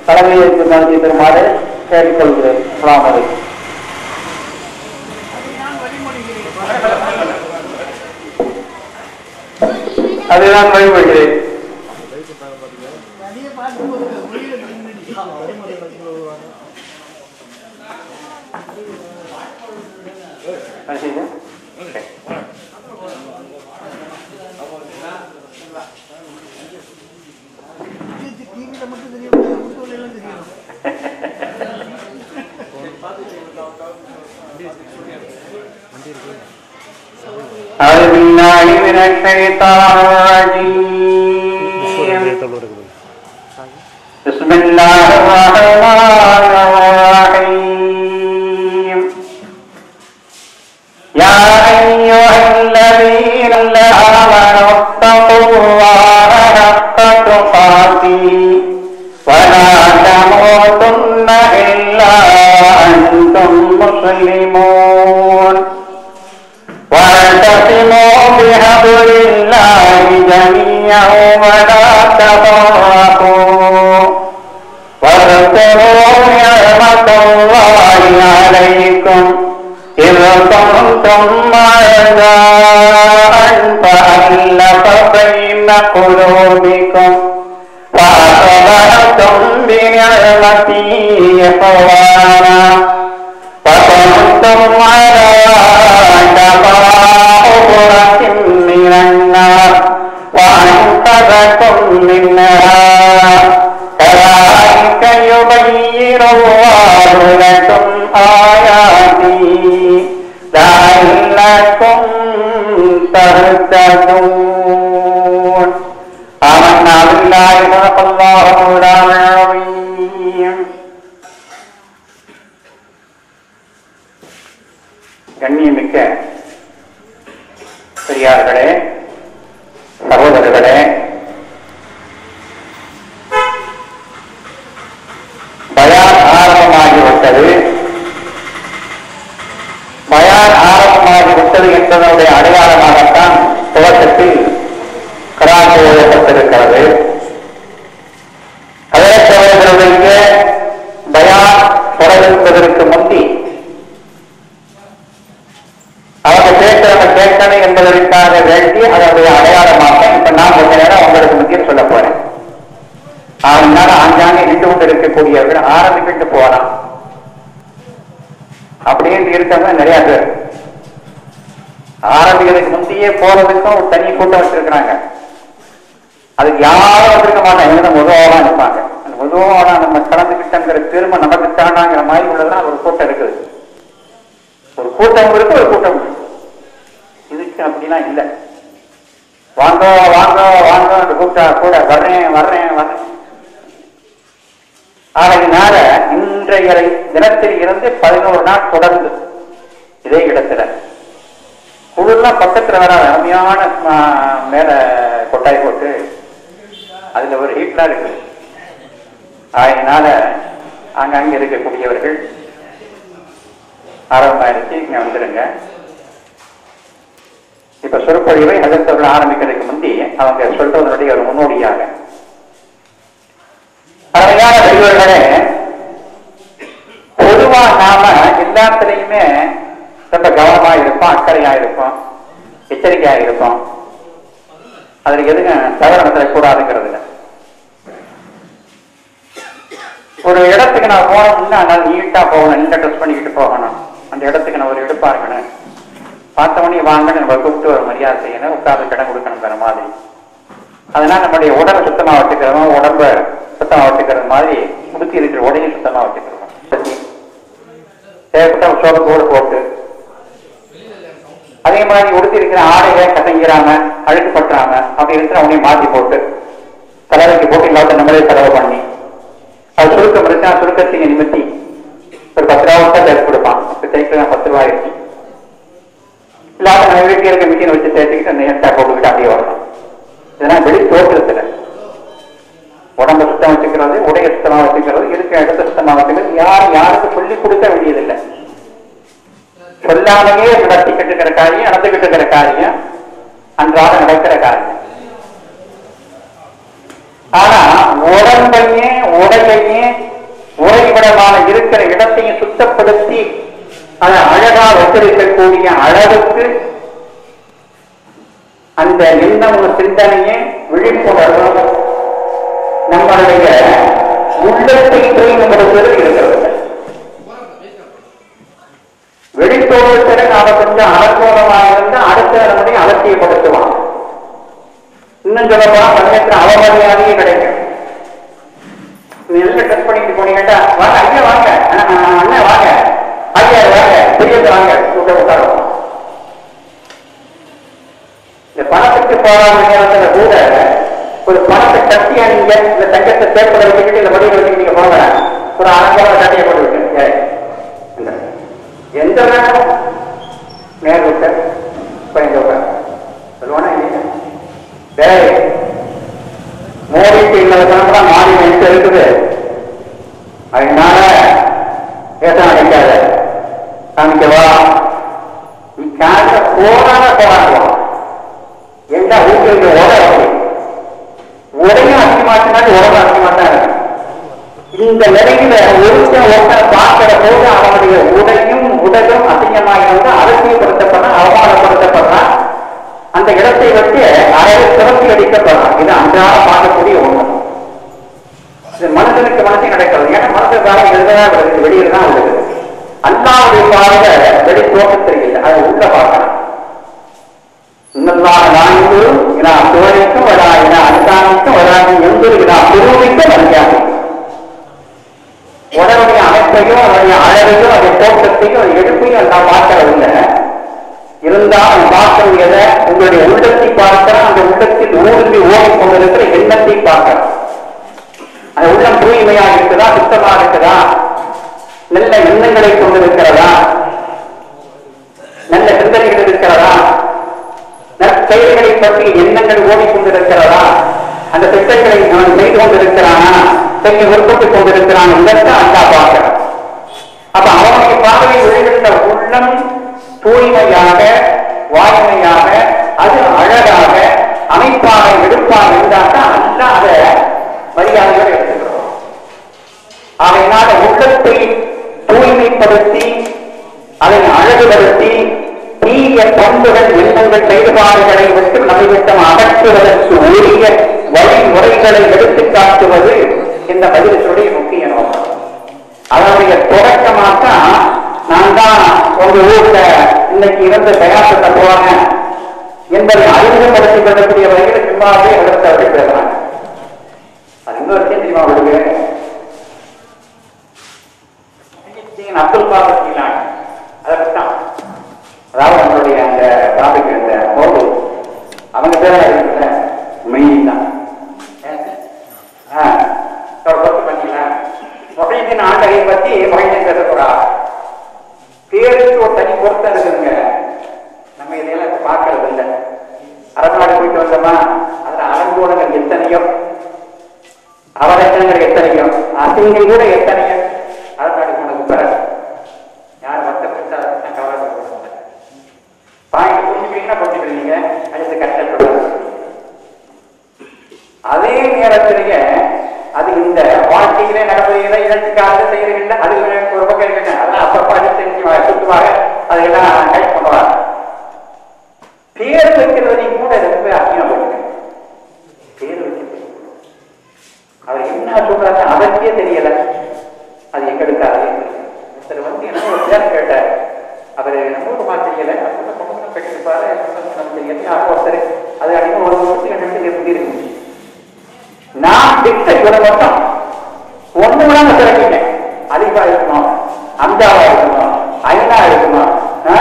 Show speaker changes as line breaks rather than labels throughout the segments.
தலைமையேற்று நடத்தி தருமாறு கேட்டுக்கொள்கிறேன் அஸ்ஸலாமு அலைக்கும் அதுதான் வழிபடுகிறேன் சரிங்க? Okay.
மட்டும் தெரியும் எல்லாம் தெரியும்
أعوذ بالله من الشيطان الرجيم بسم الله الرحمن الرحيم يا أيها الذين آمنوا اتقوا الله حق تقاته ولا تموتن إلا أنتم مسلمون واعتصموا بحبل الله جميعا ولا تفرقوا واذكروا نعمة الله عليكم إذ كنتم أعداء فألف بين قلوبكم فأصبحتم بنعمته إخوانا وكنتم على شفا حفرة من النار وأنقذكم منها كذلك يبين الله لكم آياته لعلكم تهتدون آمنا بالله صدق الله مولانا العظيم கண்ணியமிக்க பெரியார்களே சகோதரர்களே பயான் ஆரம்பமாகிவிட்டது பயான் ஆரம்பமாகிவிட்டது என்பதனுடைய அடையாளமாகத்தான் துவக்கத்தில் கராத்து எழுதப்பட்டிருக்கிறது அதே சகோதரர்களுக்கு பயான் தொடங்குவதற்கு முந்தி அவங்க கேட்கிறவங்க கேட்கணும் என்பதற்காக வேண்டி அதனுடைய அடையாளமாக இப்ப நான் கொஞ்ச நேரம் உங்களுக்கு முக்கியம் சொல்ல போறேன் அதனால ஆங்காங்கே நின்று கொண்டு இருக்கக்கூடியவர்கள் ஆரம்பிக்கிட்டு போகலாம் அப்படின்னு இருக்கவங்க நிறைய பேர் ஆரம்பிக்கிறதுக்கு முந்தையே போறதுக்கும் ஒரு தனி கூட்டம் வச்சிருக்கிறாங்க அதுக்கு யாரும் வச்சிருக்க மாட்டாங்க எங்க முதவாலாம் இருப்பாங்க அந்த முதவானா நம்ம கலந்துக்கிட்டங்கிற பெருமை நமக்கு தானாங்கிற மாதிரி உள்ளதெல்லாம் ஒரு கூட்டம் இருக்குது ஒரு கூட்டம் இருக்கு ஒரு கூட்டம் இருக்கு இதுக்கு அப்படிலாம் இல்லை வாங்க வாங்க வாங்க கூப்பிட்டா கூட வர்றேன் வர்றேன் வர்றேன் ஆகையினால இன்றைய தினத்தில் இருந்து பதினோரு நாள் தொடர்ந்து இதே இடத்துல குழுலாம் பக்கத்துல வர அருமையான ஆ, மேல கொட்டாய் போட்டு அதுல ஒரு ஹீட்லாம் இருக்கு ஆகையினால அங்கங்க இருக்கக்கூடியவர்கள் ஆரம்பமாயிருச்சு இங்க வந்துருங்க இப்ப சொற்பொழிவை ஹசரத்தவர்கள் ஆரம்பிக்கிறதுக்கு முந்தி அவங்க சொல்றதனுடைய ஒரு முன்னோடியாக அருமையான பெரியவர்களே பொதுவா நாம எல்லாத்துலயுமே ரொம்ப கவனமா இருப்போம் அக்கறையா இருப்போம் எச்சரிக்கையா இருப்போம் அதுல எதுங்க தவறு நடத்த கூடாதுங்கிறதுல ஒரு இடத்துக்கு நான் போனோம்னா நான் நீட்டா போகணும் நீட்டா ட்ரெஸ் பண்ணிக்கிட்டு போகணும் அந்த இடத்துக்கு நான் ஒரு எடுப்பா இருக்கணும் பார்த்த உடனே வாங்கன்னு நம்ம கூப்பிட்டு ஒரு மரியாதை செய்யணும் உட்கார்ந்து கடன் கொடுக்கணும் வேற மாதிரி அதனால நம்முடைய உடலை சுத்தமா வச்சுக்கிறோம் உடம்ப சுத்தமா வச்சுக்கிறது மாதிரி முடுத்தி இருக்கிற உடையும் சுத்தமா வச்சுக்கிறோம் தேவைப்பட்ட சோகத்தோடு போட்டு அதே மாதிரி உடுத்தி இருக்கிற ஆடையை கசங்கிறாம அழுக்கு பற்றாம அப்படி இருக்கிற உடனே மாத்தி போட்டு தலைவலிக்கு போட்டு இல்லாத நம்மளே செலவு பண்ணி அது சுருக்கம் இருந்தா சுருக்கத்தை நிமித்தி ஒரு பத்து ரூபா விட்டா சேர்த்து கொடுப்பான் தைக்கலாம் பத்து ரூபாய் இருக்கு இல்லாத நம்ம வீட்டில் இருக்க மிஷினை வச்சு சேர்த்துக்கிட்டு அந்த எட்டா போட்டுக்கிட்டு அப்படியே வரணும் இதெல்லாம் வெளி தோற்றத்துல உடம்ப சுத்தம் வச்சுக்கிறது உடைய சுத்தமா வச்சுக்கிறது இருக்க இடத்த சுத்தமா வச்சுக்கிறது யாரும் யாருக்கும் சொல்லி கொடுக்க வேண்டியதில்லை சொல்லாமையே நடத்திக்கிட்டு இருக்கிற காரியம் நடந்துகிட்டு இருக்கிற காரியம் அன்றாட நடக்கிற காரியம் ஆனா உடம்பையே உடையையே அப்பால இருக்கிற இடத்தையும் சுத்தப்படுத்தி அதை அழகா வச்சிருக்கக்கூடிய அளவுக்கு அந்த எண்ணமும் சிந்தனையை விழிப்புணர்வு நம்மளுடைய உள்ளத்தை தூய்மைப்படுத்துவது இருக்கிறது வெளித்தோற்றத்தை நாம கொஞ்சம் அலங்கோலமாக இருந்தா அடுத்த நம்முடைய அலட்சியப்படுத்துவான் இன்னும் சொல்ல போனா சமயத்துல அவமரியாதையே கிடைக்கும் நெல்ல டெஸ்ட் பண்ணிட்டு போனீங்கன்னா வாங்க ஐயா வாங்க அஹ், அஹ், அண்ணன் வாங்க ஐயா வாங்க பெரியது வாங்க உள்ள உட்காருவோம் இந்த பணத்துக்கு போராட நேரத்துல கூட ஒரு பணத்தை கட்டியா நீங்க இந்த தங்கத்தை சேர்ப்பதை வச்சுக்கிட்டு இந்த வடிவில் வச்சுக்கிட்டு நீங்க போக வேணாம். ஒரு அலங்கார கட்டியை போட்டு விட்டு ஏய், இந்த. எந்த நேரம் நேர் விட்ட பயந்து உட்கார் சொல்லுவானா இல்லையா டேய் மோடிக்கு இல்லதான் மாறி நினைச்சு இருக்குது அதனால பேச நினைக்காத காமிக்கவா நீ காச போராட போராடுவோம் எந்த ஊருக்கு உட அப்படி உடையும் அசிமாட்டினாலும் உடம்பு அசிமாட்டா இருக்கு இந்த நிலையில ஒருத்தன் ஒருத்தனை பார்க்கிற போது அவனுடைய உடையும் உடலும் அசிங்கமாக இருந்து அரசியல்படுத்தப்படுறான் அவமானப்படுத்தப்படுறான் அந்த இடத்தை வச்சு அறையை துரத்தி அடிக்கப்படுறான் இது அன்றாட பார்க்கக்கூடிய ஒண்ணு இது மனுஷனுக்கு மனசு நடக்கிறது ஏன்னா மனசு காலம் எழுததான் வருது வெளியில தான் வருது அல்லாவுடைய பார்வை வெளி தோற்றம் தெரியல அதை உள்ள பார்க்கணும் இன்னல்லாஹ் நான்கு இலா சுவரிக்கும் வரா இலா அனுதானிக்கும் வராது எந்தொரு இலா குருவிக்கும் மரியாதை உடலுடைய அமைப்பையும் அதனுடைய அழகையும் அதனுடைய தோற்றத்தையும் அது எடுப்பையும் எல்லாம் பார்க்கறதில்லை இருந்தால் பார்க்கக்கூடியத உங்களுடைய உள்ளத்தை பார்க்கிற அந்த உள்ளத்தில் ஊடுருவி ஓடிக் கொண்டிருக்கிற எண்ணத்தை பார்க்கிறோம் அந்த உள்ளம் தூய்மையா இருக்குதா சுத்தமா இருக்குதா நல்ல எண்ணங்களை கொண்டிருக்கிறதா நல்ல சிந்தனைகள் இருக்கிறதா நற்செயல்களை பற்றி எண்ணங்கள் ஓடிக்கொண்டிருக்கிறதா அந்த திட்டங்களை அவன் செய்து கொண்டிருக்கிறானா செய்ய விருப்பத்துக் கொண்டிருக்கிறான் இதற்கு அல்லா பார்க்கிறான் அப்ப அவனுடைய பார்வையில் விழுகின்ற உள்ளம் தூய்மையாக வாய்மையாக அது அழகாக அமைப்பாக எடுப்பாக இருந்தால் தான் அல்ல அதை மரியாதையோடு எடுத்துக்கிறோம் ஆகையினால உள்ளத்தை தூய்மைப்படுத்தி அதை அழகுபடுத்தி தீய பண்புகள் எண்ணங்கள் செயல்பாடுகளை விட்டு நம்மிடம் அகற்றுவதற்கு உரிய வழிமுறைகளை எடுத்துக் காட்டுவது இந்த பதிலுடைய முக்கிய நோக்கம் அதனுடைய தொடக்கமாத்தான் நான் தான் உங்க ஊர்ல இன்னைக்கு இருந்து தயாரித்த போவாங்க என்பதை அறிமுகப்படுத்திக் கொள்ளக்கூடிய வகையில் சும்மாவே எடுத்து அப்படி பேசுறாங்க அது இன்னொரு விஷயம் தெரியுமா உங்களுக்கு ஐயத்தின் அப்துல் காதர் ஜீலானி அதை பற்றிதான் அதாவது நம்மளுடைய அந்த டாபிக் அந்த மோது அவங்க பேரா இருக்குல்ல மெயின் தான் ஆ, ஒரு பொறுத்து பண்ணீங்களா மொஹிதீன் ஆண்டகை பத்தி மொஹிதீன் பேச போறா பேருக்கு ஒரு தனி பொருத்தம் இருக்குதுங்க நம்ம இதையெல்லாம் இப்ப பார்க்கறது இல்லை அரசாடு போயிட்டு வந்தோமா அதுல அலங்கோலங்கள் எத்தனையோ அவலட்சணங்கள் எத்தனையோ அசிங்கம் கூட எத்தனையோ அரசாடு போனது பிறகு யார் வருத்தப்பட்டு அதை பத்தி நான் கவலைப்பட பாயிண்ட் புரிஞ்சுக்கிறீங்கன்னா புரிஞ்சுக்கிறீங்க அடுத்து கஷ்டப்படுறது அதே நேரத்திலேயே அது இந்த வாழ்க்கையிலே நடப்பதில்லை இலட்சிக்காக செய்யறதில்லை அது ஒரு பக்கம் இருக்குங்க அதெல்லாம் அப்பப்போ அடுத்து சுத்தமாக அதையெல்லாம் கைட் பண்ணுவாங்க பேர் வைக்கிறதையும் கூட ரொம்ப அசிங்கப்படுங்க பேர் வைக்கிறது அவர் என்ன சொல்றாரு அதற்கே தெரியல அது எங்களுக்கு அதே தெரியல ஒருத்தர் வந்து என்ன ஒரு பேர் கேட்டார் அவர் நம்பூர்மா தெரியல அப்படின்னு பொண்ணு கட்டிருப்பாரு நமக்கு என்ன ஒருத்தர் அது அடிக்கும் ஒரு வருஷத்துக்கு ரெண்டு எப்படி இருக்கு நான் திட்ட இவரை மட்டும் ஒண்ணு விடாம திறக்கிட்டேன் அதிகா இருக்கணும் அந்தாவா இருக்கணும் ஐநா இருக்கணும் ஆ?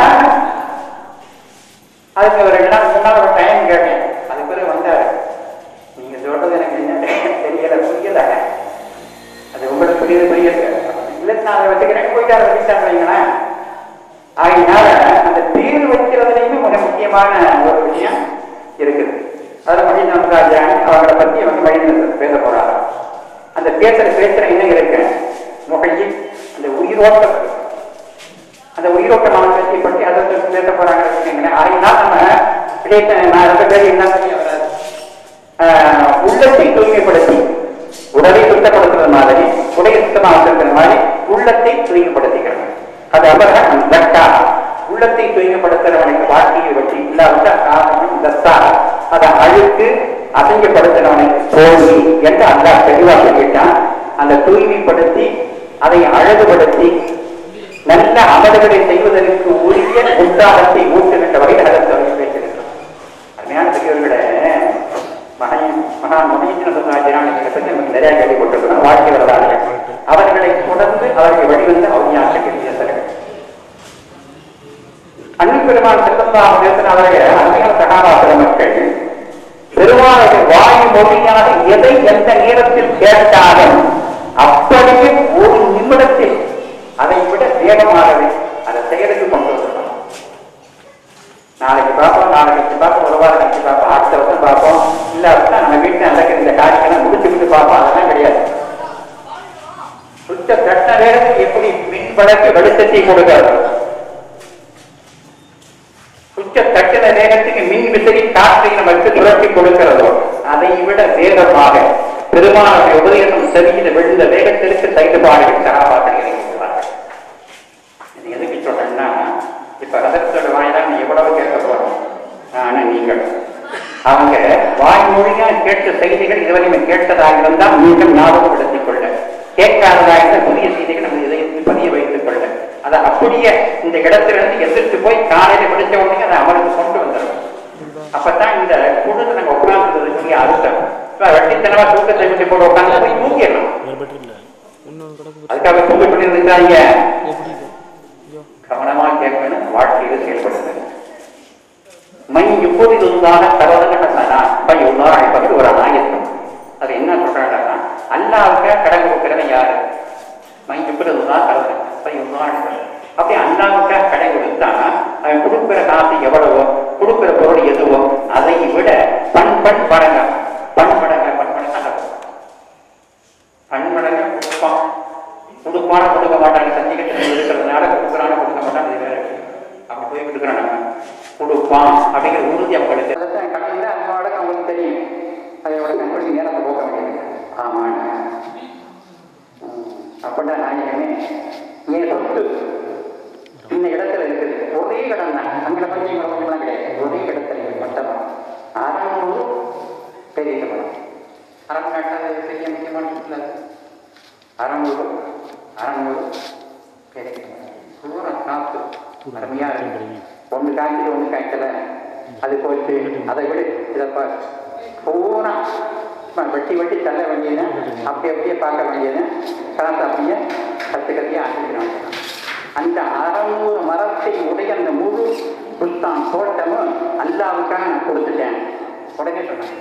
அதுக்கு ஒரு ரெண்டு நாள் முன்னாள் ஒரு டைம் கேட்டேன் அது பிறகு வந்தாரு நீங்க சொல்றது எனக்கு என்ன தெரியல புரியல அது உங்களுக்கு புரியுது புரியுது இல்ல நான் அதை வச்சுக்கிறேன் போயிட்டு அதை வச்சுட்டாங்க வைங்களேன் ஆகையினால அந்த பேர் வைக்கிறதுலையுமே மிக முக்கியமான ஒரு விஷயம் இருக்குது அதுல மணிந் நமராஜானி அவங்கள பத்தி வந்து மணிந் பேச போறாங்க அந்த பேசுற பேசுற என்ன இருக்கு முகையி அந்த உயிரோட்டம் அந்த உயிரோட்டமான பேச்சை பற்றி அதை பற்றி பேச போறாங்க வச்சுக்கோங்களேன் ஆகையினால் நம்ம இடையிட்ட நான் ரெண்டு பேரும் என்ன தெரிய வராது ஆஹ் உள்ளத்தை தூய்மைப்படுத்தி உடலை சுத்தப்படுத்துறது மாதிரி உடையை சுத்தமா வச்சிருக்கிற மாதிரி உள்ள நபர்கள் தட்டா உள்ளத்தை தூய்மைப்படுத்துறவனுக்கு வாழ்க்கையை வெற்றி இல்லாவிட்ட காரணம் தத்தா அதை அழுக்கு அசையப்படுத்துறவனுக்கு தோல்வி என்று அந்த தெளிவா சொல்லிட்டான் அந்த தூய்மைப்படுத்தி அதை அழகுபடுத்தி நல்ல அமல்களை செய்வதற்கு உரிய உற்சாகத்தை ஊட்டுகின்ற வகையில் அதை தொடங்கி பேசியிருக்கிறோம் அருமையான பெரியவர்களே மகன் மகான் மகேந்திரநாஜரான பற்றி நமக்கு நிறைய கேள்விப்பட்டிருக்கிறோம் வாழ்க்கை வரலாறு அவர்களை தொடர்ந்து அவர்கள் வழிவந்த அவஞாச கிரியசர்கள் அன்பு பெருமான் செல்லந்தாம தேசன் அவர்கள் அருமையான சகாபாத்திர மக்கள் பெருமாளுடைய வாயு மொழியாக எதை எந்த நேரத்தில் கேட்டாலும் அப்படியே ஒரு நிமிடத்தில் அதை விட வேகமாகவே அதை செயலுக்கு கொண்டு வந்துடணும் நாளைக்கு பார்ப்போம் நாளைக்கு பார்ப்போம் ஒரு வாரம் கழிச்சு பார்ப்போம் அடுத்த வருஷம் பார்ப்போம் இல்லாவிட்டா நம்ம வீட்டில் நடக்கிற இந்த காரியங்களை முடிச்சுக்கிட்டு பார்ப்போம் அதெல்லாம் கிடையாது சுத்த கட்ட நேரத்துக்கு எப்படி மின் வழக்கு வெளிச்சத்தை கொடுக்கிறது சுத்த தட்டின நேரத்துக்கு மின் விசிறி காற்றை நமக்கு துரத்தி கொடுக்கிறதோ அதை விட வேகமாக பெருமானுடைய உதயனம் செவியில் விழுந்த வேகத்திற்கு செயல்பாடுகள் சகாபாக்கள் இறங்கிவிடுவார்கள் இது எதுக்கு சொல்றேன்னா இப்ப ரதத்தோட வாயிலாக நீ எவ்வளவு கேட்க போறோம் ஆனா நீங்கள் அவங்க வாய்மொழியா கேட்ட செய்திகள் இதுவரையுமே கேட்டதாக இருந்தால் மீண்டும் ஞாபகப்படுத்திக் கொள்ள கேட்காததாக இருந்தால் புதிய செய்திகள் நம்ம இதயத்தில் பதிய வைத்துக் கொள்ள அதை அப்படியே இந்த இடத்திலிருந்து எதிர்த்து போய் காலையில படிச்ச உடனே அதை அமலுக்கு கொண்டு வந்துடணும் அப்பதான் இந்த குழுல நம்ம உட்கார்ந்துருக்கக்கூடிய அர்த்தம் இப்ப வெட்டித்தனமா தூக்கத்தை விட்டு போட்டு உட்கார்ந்து போய் தூங்கிடணும் அதுக்காக தூங்க பண்ணியிருந்தாங்க
எப்படி இது? ஐயோ
கவனமா கேட்கணும் வாழ்க்கையில் செயல்படுது மை எப்போது இருந்தால தவறுனா பை ஒன்னார் அழைப்பது ஒரு நாயத்தம் அது என்ன சொல்றாங்கன்னா அல்லாவுக்கு கடன் கொடுக்கிறவன் யாரு மை எப்படி இருந்தா தவறு பை ஒன்னார் அழைப்பது அப்படி அல்லாவுக்கு கடன் கொடுத்தா அவன் கொடுக்கிற காசு எவ்வளவோ கொடுக்கிற பொருள் எதுவோ அதை விட பண் பண் படங்க பண் படங்க பண் படங்க பன்மடங்கு கொடுப்பான் கொடுப்பான கொடுக்க மாட்டாங்க சந்திக்கிட்டு இருக்கிறதுனால கொடுக்குறான கொடுக்க மாட்டாங்க அது வேற விஷயம். அப்படி போய் கொடுக்குறான் நம்ம கொடுப்பான் அப்படிங்கிற உறுதி அவங்களுக்கு கடையில் அதோட அவங்களுக்கு தெரியும் அதோட கம்பெனி நேரத்தை போக வேண்டியது ஆமாம் அப்படின்னா நாயகமே என் சொத்து இந்த இடத்துல இருக்குது ஒரே இடம் தான் அங்கே கொஞ்சம் இங்கே கொஞ்சம்லாம் கிடையாது ஒரே இடத்துல இருக்குது மட்டும்தான் அறநூறு பெரிய சம்பளம் அறம் காட்டாத பெரிய முக்கியமான சுற்றுலா அறநூறு அறநூறு பெரிய சம்பளம் பூரா காப்பு அருமையா இருக்கு ஒன்று காய்ச்சல் ஒன்று காய்ச்சல அது போச்சு அதை விட இதைப்பா பூரா சும்மா வெட்டி வெட்டி தள்ள வேண்டியது அப்படி அப்படியே பார்க்க வேண்டியது காசு அப்படியே கத்து கத்தியா ஆக்கிக்கிறாங்க அந்த அறநூறு மரத்தை உடைய அந்த முழு புஸ்தான் தோட்டமும் அல்லாவுக்காக நான் கொடுத்துட்டேன் உடனே சொன்னாங்க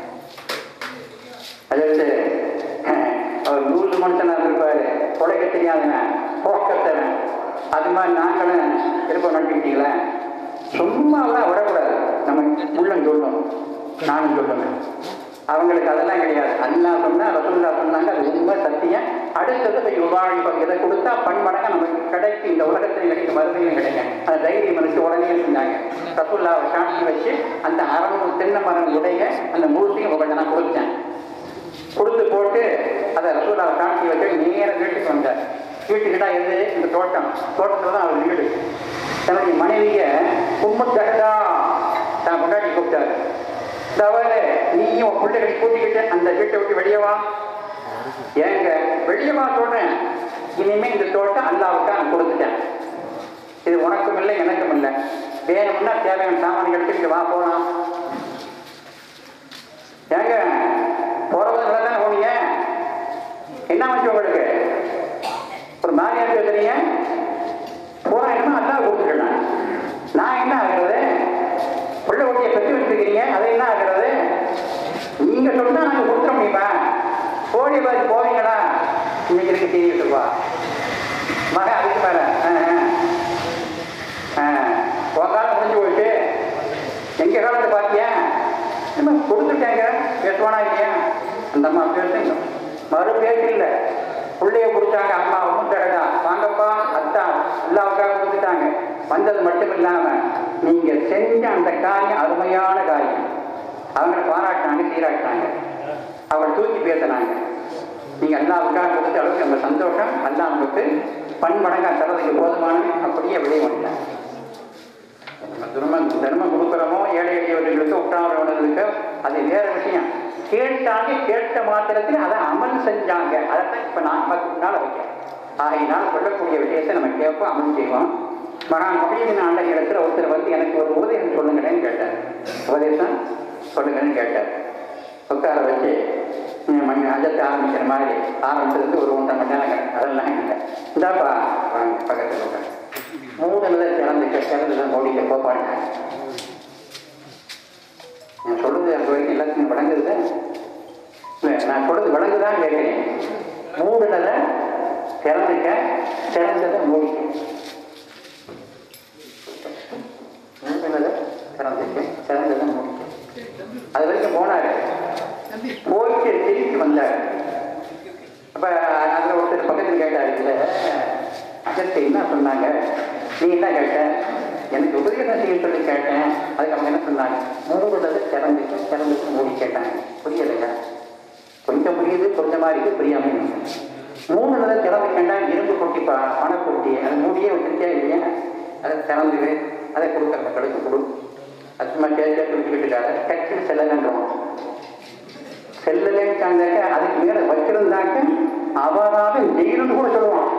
அதாவது அஹ், அவர் நூறு மனுஷனா இருப்பாரு உழைக்க தெரியாதவன் போக்கத்தவன் அது மாதிரி நாங்களும் இருப்போம் நினைக்கிட்டீங்களா சும்மாலாம் விடக்கூடாது நம்ம உள்ளம் சொல்லணும் நானும் சொல்லணும் அவங்களுக்கு அதெல்லாம் கிடையாது அல்லா சொன்னா ரசூல்லா சொன்னாங்க அது உண்மை சத்தியம் அடுத்தது போய் உபாழிப்பம் இதை கொடுத்தா பன்மடங்கு நமக்கு கிடைக்கும் இந்த உலகத்தில் கிடைக்கும் மறுபடியும் கிடைக்கும் அந்த தைரியம் மனுச்சு உடனே செஞ்சாங்க ரசூல்லாவை சாட்சி வச்சு அந்த அறநூறு தென்னை மரம் உடைய அந்த முழுசையும் உங்களுக்கு நான் கொடுத்தேன் கொடுத்து போட்டு அதை ரசூலாவை காட்சி வச்சு நேர வீட்டுக்கு வந்தார் வீட்டுக்கிட்ட எது இந்த தோட்டம் தோட்டத்தில் தான் அவர் வீடு தன்னுடைய மனைவிய கும்பத்தகடா தான் கொண்டாடி கூப்பிட்டாரு தவறு நீயும் உன் பிள்ளைகளை கூட்டிக்கிட்டு அந்த வீட்டை விட்டு வெளியே வா ஏங்க வெளியே வா சொல்றேன் இனிமே இந்த தோட்டம் அல்லாவுக்கு நான் கொடுத்துட்டேன் இது உனக்கும் இல்லை எனக்கும் இல்லை வேணும்னா தேவையான சாமான் எடுத்துக்கிட்டு வா போலாம் ஏங்க போறது நல்லா தானே போனீங்க என்ன வந்துச்சு உங்களுக்கு ஒரு மாதிரியா பேசுறீங்க போறா என்ன அல்லா கொடுத்துட்டேன் நான் என்ன ஆகிறது பிள்ளை ஒட்டியை பெற்று வச்சிருக்கீங்க அது என்ன ஆகிறது நீங்க சொன்னா நாங்க கொடுத்துட முடியுமா கோடி பாதி போவீங்களா இன்னைக்கு இருக்கு டிவி சொல்வா மக அதுக்கு மேல ஆ, ஆ. ஆ. உன் காலம் முடிஞ்சு போயிட்டு எங்க காலத்தை பாத்தியா என்ன கொடுத்துட்டாங்க பேசுவானா இல்லையா அந்த அம்மா பேசுங்க மறு பேச்சு இல்லை பிள்ளைய கொடுத்தாங்க அம்மா ஒன்றும் தரடா வாங்கப்பா அத்தா எல்லாவுக்காக கொடுத்துட்டாங்க வந்தது மட்டும் இல்லாம நீங்க செஞ்ச அந்த காரியம் அருமையான காரியம் அவங்கள பாராட்டினாங்க சீராட்டினாங்க அவளை தூக்கி பேசினாங்க நீங்க அல்லாவுக்காக கொடுத்த அளவுக்கு நம்ம சந்தோஷம் அல்லாவுக்கு பன்மடங்கா தரதுக்கு போதுமான அப்படியே வெளியே வந்துட்டாங்க நம்ம தர்மம் தர்மம் கொடுக்குறோமோ ஏழை எளியவர்களுக்கு உற்றாவர்களுக்கு அது வேற விஷயம் கேட்டாங்க கேட்ட மாத்திரத்தில் அதை அமல் செஞ்சாங்க அதைத்தான் இப்போ நான் நமக்கு முன்னால் வைக்கிறேன் ஆகையினால் சொல்லக்கூடிய விஷயத்தை நம்ம கேட்போம் அமல் செய்வோம் மகான் கபிலின் ஆண்ட இடத்துல ஒருத்தர் வந்து எனக்கு ஒரு உபதேசம் சொல்லுங்களேன்னு கேட்டார் உபதேசம் சொல்லுங்கன்னு கேட்டார் உட்கார வச்சு ம், மணி அஜத்தை ஆரம்பிக்கிற மாதிரி ஆரம்பிச்சதுக்கு ஒரு ஒன்றரை மணி நேரம் கணக்கு. அதெல்லாம் இல்லை இந்தாப்பா வாங்க பக்கத்தில் உட்கார் மூணுல திறந்துக்க திறந்து மோடிக்க போப்பாங்க நான் சொல்றது அது வரைக்கும் எல்லாத்துக்கும் விளங்குது இல்லை நான் சொல்றது விளங்குதான் கேட்கிறேன் மூடுனதை திறந்துக்க திறந்ததை மூடிக்க மூடுனதை திறந்துக்க திறந்ததை மூடிக்க அது வரைக்கும் போனாரு போயிட்டு திருப்பி வந்தார் அப்ப அதில் ஒருத்தர் பக்கத்தில் கேட்டார் இல்லை அஜத்தை என்ன சொன்னாங்க நீ என்ன கேட்ட எனக்கு உபதேசம் செய்ய சொல்லி கேட்டேன் அதுக்கு அவங்க என்ன சொன்னாங்க மூடுனதை திறந்துக்க திறந்துட்டு மூடி கேட்டாங்க புரியலையா கொஞ்சம் புரியுது கொஞ்சமா இருக்கு புரியாம இருக்கு மூணுனதை திறந்து கண்டா இரும்பு கொட்டி ப பணப்பொட்டி அது மூடியே வச்சிருக்கே இல்லையா அதை திறந்துடு அதை கொடுக்க மக்களுக்கு கொடு அது சும்மா கேட்க குடிச்சுக்கிட்டு இருக்காது கட்சி செல்லன்றோம் செல்லலேட்டாங்க அதுக்கு மேல வச்சிருந்தாக்க அவராக ஜெயிலுன்னு கூட சொல்லுவான்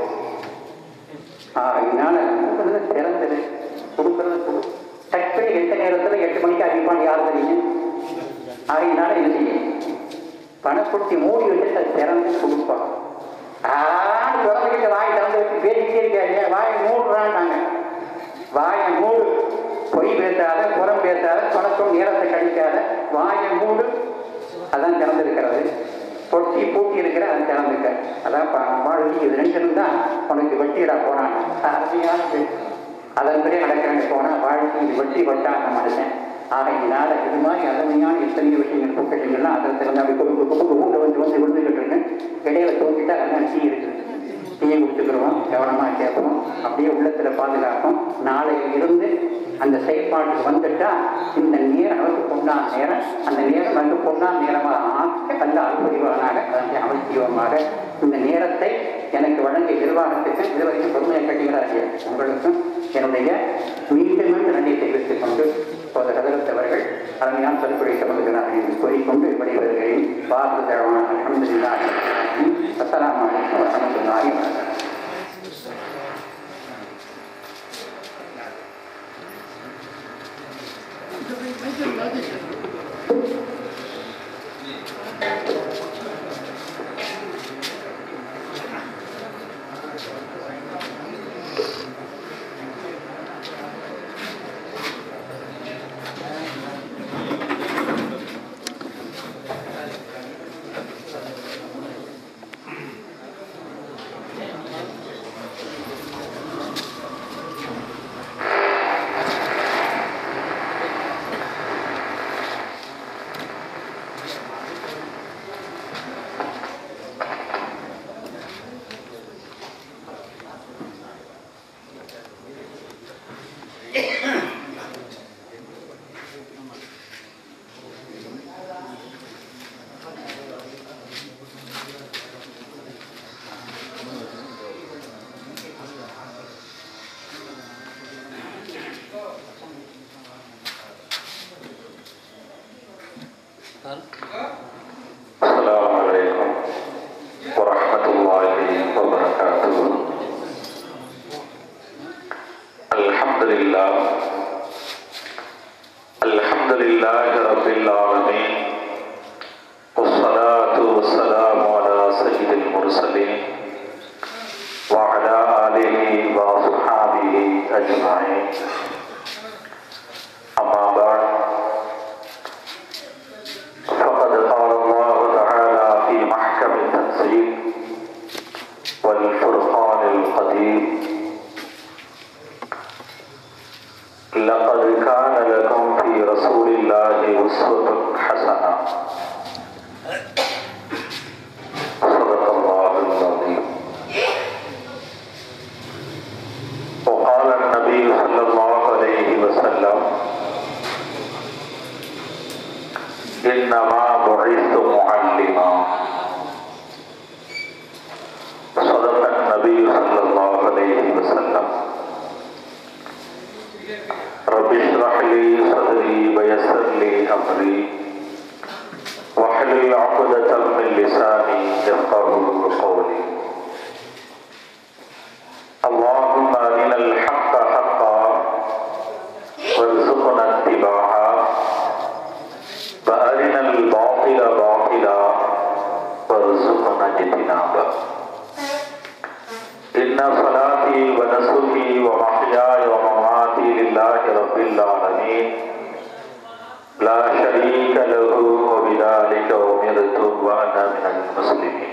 அதனால மூணுனதை திறந்துடு கொடுக்கறது கொடு டக்குனு எந்த நேரத்துல எட்டு மணிக்கு அறிவிப்பான் யார் தெரியும் ஆகையினால என்ன செய்யும் பணப்பொட்டி மூடி வச்சு அதை திறந்து கொடுப்பான் ஆன்னு திறந்துக்கிட்டு வாய் திறந்து வச்சு பேசிக்கிட்டே இருக்காங்க வாயை மூடுறான்னாங்க வாயை மூடு பொய் பேசாத புறம் பேசாத பணத்தும் நேரத்தை கழிக்காத வாயை மூடு அதான் திறந்திருக்கிறது பொட்டி பூட்டி இருக்கிற அது திறந்துக்க அதான் பா- வாழ்க்கை இது ரெண்டும் தான் உனக்கு வெட்டிடா போனாங்க அருமையான பேச்சு. அதன்படி நடக்கிறாங்க போனா வாழ்க்கை இது வெற்றி பட்டாங்க மனுஷன் ஆகையினால இது மாதிரி அருமையான எத்தனையோ விஷயங்கள் பொக்கஷங்கள்லாம் அதில் திறந்து அப்படி கொடுக்க கொடுக்க ஊட்ட வந்து வந்து விழுந்துக்கிட்டு இருக்கு இடையில தோக்கிட்டா அதெல்லாம் டீ இருக்குது டீயை குடிச்சுக்கிறோம் கவனமா கேட்போம் அப்படியே உள்ளத்துல பாதுகாப்போம் நாளையில இருந்து அந்த செயல்பாட்டுக்கு வந்துட்டா இந்த நேரம் நமக்கு பொண்ணான நேரம் அந்த நேரம் வந்து பொண்ணான நேரமாக ஆக்க அந்த அற்புதமானாக அதனை அவசியமாக இந்த நேரத்தை எனக்கு வழங்கிய நிர்வாகத்துக்கு இதுவரைக்கும் பொறுமையை கட்டுகிறார்கள் உங்களுக்கும் என்னுடைய மீண்டும் மீண்டும் நன்றி தெரிவித்துக் கொண்டு இப்போது கதகத்தவர்கள் அருமையான சொற்பொழி சமர்கிறார்கள் என்று கூறிக்கொண்டு விடைபெறுகிறேன் வாக்கு தரவான அலமதுல்லாஹி அஸ்ஸலாமு அலைக்கும் வரஹ்மத்துல்லாஹி வபரகாத்துஹு
السلام عليكم ورحمة الله وبركاته الحمد لله الحمد لله رب العالمين والصلاة والسلام على سيد المرسلين وعلى آله وأصحابه أجمعين أما بعد فقد قال الله تعالى في محكم التنزيل والفرقان القديم لقد كان لكم في رسول الله أسوة حسنة صدق الله العظيم عليه وسلم رب اشرح لي صدري ويسر لي أمري واحلل عقدة من لساني يفقه قولي اللهم أرنا الحق حقا وارزقنا اتباعه وأرنا الباطل باطلا وارزقنا اجتنابه إن صلاتي ونسكي ومحياي ومماتي لله رب العالمين لا شريك له وبذلك أمرت وأنا من المسلمين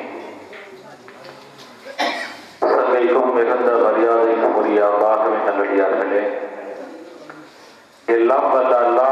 சங்கைக்கும் மிகுந்த மரியாதைக்கும் உரிய அல்லாஹுவின் நல்லடியார்களே எல்லாம் வல்ல அல்லா